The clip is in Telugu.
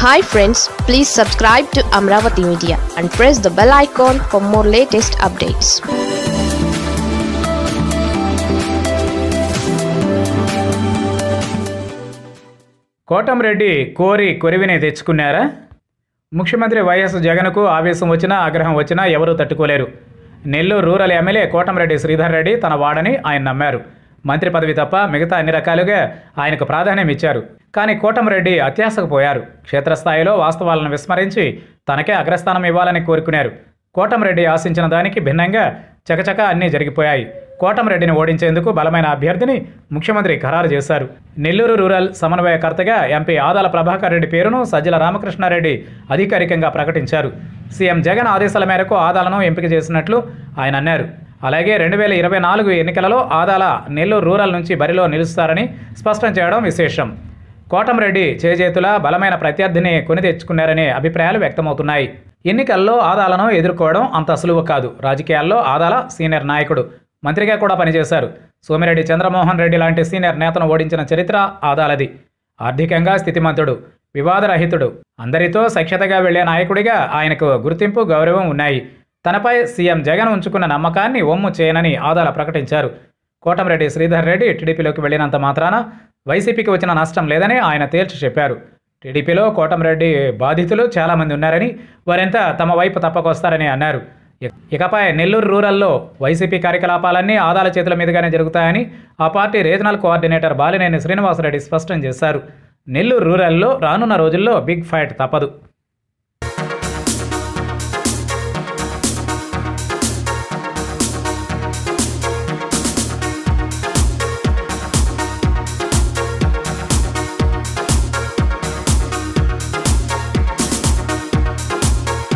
hi friends please subscribe to Amaravati media and press the bell icon for more latest updates Kotamreddy కోరి కొరివిని తెచ్చుకున్నారా ముఖ్యమంత్రి వైఎస్ జగన్కు ఆవేశం వచ్చినా ఆగ్రహం వచ్చినా ఎవరూ తట్టుకోలేరు నెల్లూరు రూరల్ ఎమ్మెల్యే కోటంరెడ్డి శ్రీధర్ రెడ్డి తన వాడని ఆయన నమ్మారు మంత్రి పదవి తప్ప మిగతా అన్ని రకాలుగా ఆయనకు ప్రాధాన్యం ఇచ్చారు కానీ కోటంరెడ్డి అత్యాశకు పోయారు క్షేత్రస్థాయిలో వాస్తవాలను విస్మరించి తనకే అగ్రస్థానం ఇవ్వాలని కోరుకున్నారు కోటంరెడ్డి ఆశించిన దానికి భిన్నంగా చకచక అన్నీ జరిగిపోయాయి కోటంరెడ్డిని ఓడించేందుకు బలమైన అభ్యర్థిని ముఖ్యమంత్రి ఖరారు చేశారు నెల్లూరు రూరల్ సమన్వయకర్తగా ఎంపీ ఆదాల ప్రభాకర్ రెడ్డి పేరును సజ్జల రామకృష్ణారెడ్డి అధికారికంగా ప్రకటించారు సీఎం జగన్ ఆదేశాల మేరకు ఆదాలను ఎంపిక చేసినట్లు ఆయన అన్నారు అలాగే రెండు వేల ఇరవై నాలుగు ఎన్నికలలో ఆదాల నెల్లూరు రూరల్ నుంచి బరిలో నిలుస్తారని స్పష్టం చేయడం విశేషం కోటంరెడ్డి చేజేతుల బలమైన ప్రత్యర్థిని కొని తెచ్చుకున్నారనే అభిప్రాయాలు వ్యక్తమవుతున్నాయి ఎన్నికల్లో ఆదాలను ఎదుర్కోవడం అంత సులువు కాదు రాజకీయాల్లో ఆదాల సీనియర్ నాయకుడు మంత్రిగా కూడా పనిచేశారు సోమిరెడ్డి చంద్రమోహన్ రెడ్డి లాంటి సీనియర్ నేతను ఓడించిన చరిత్ర ఆదాలది ఆర్థికంగా స్థితిమంతుడు వివాదరహితుడు అందరితో సఖ్యతగా వెళ్లే నాయకుడిగా ఆయనకు గుర్తింపు గౌరవం ఉన్నాయి తనపై సీఎం జగన్ ఉంచుకున్న నమ్మకాన్ని ఒమ్ము చేయనని ఆదాల ప్రకటించారు కోటంరెడ్డి శ్రీధర్ రెడ్డి టీడీపీలోకి వెళ్లినంత మాత్రాన వైసీపీకి వచ్చిన నష్టం లేదని ఆయన తేల్చి చెప్పారు టీడీపీలో కోటంరెడ్డి బాధితులు చాలామంది ఉన్నారని వారంతా తమ వైపు తప్పకొస్తారని అన్నారు ఇక- ఇకపై నెల్లూరు రూరల్లో వైసీపీ కార్యకలాపాలన్నీ ఆదాల చేతుల మీదుగానే జరుగుతాయని ఆ party regional coordinator Balineni Srinivasa Reddy స్పష్టం చేశారు నెల్లూరు రూరల్లో రానున్న రోజుల్లో బిగ్ ఫైట్ తప్పదు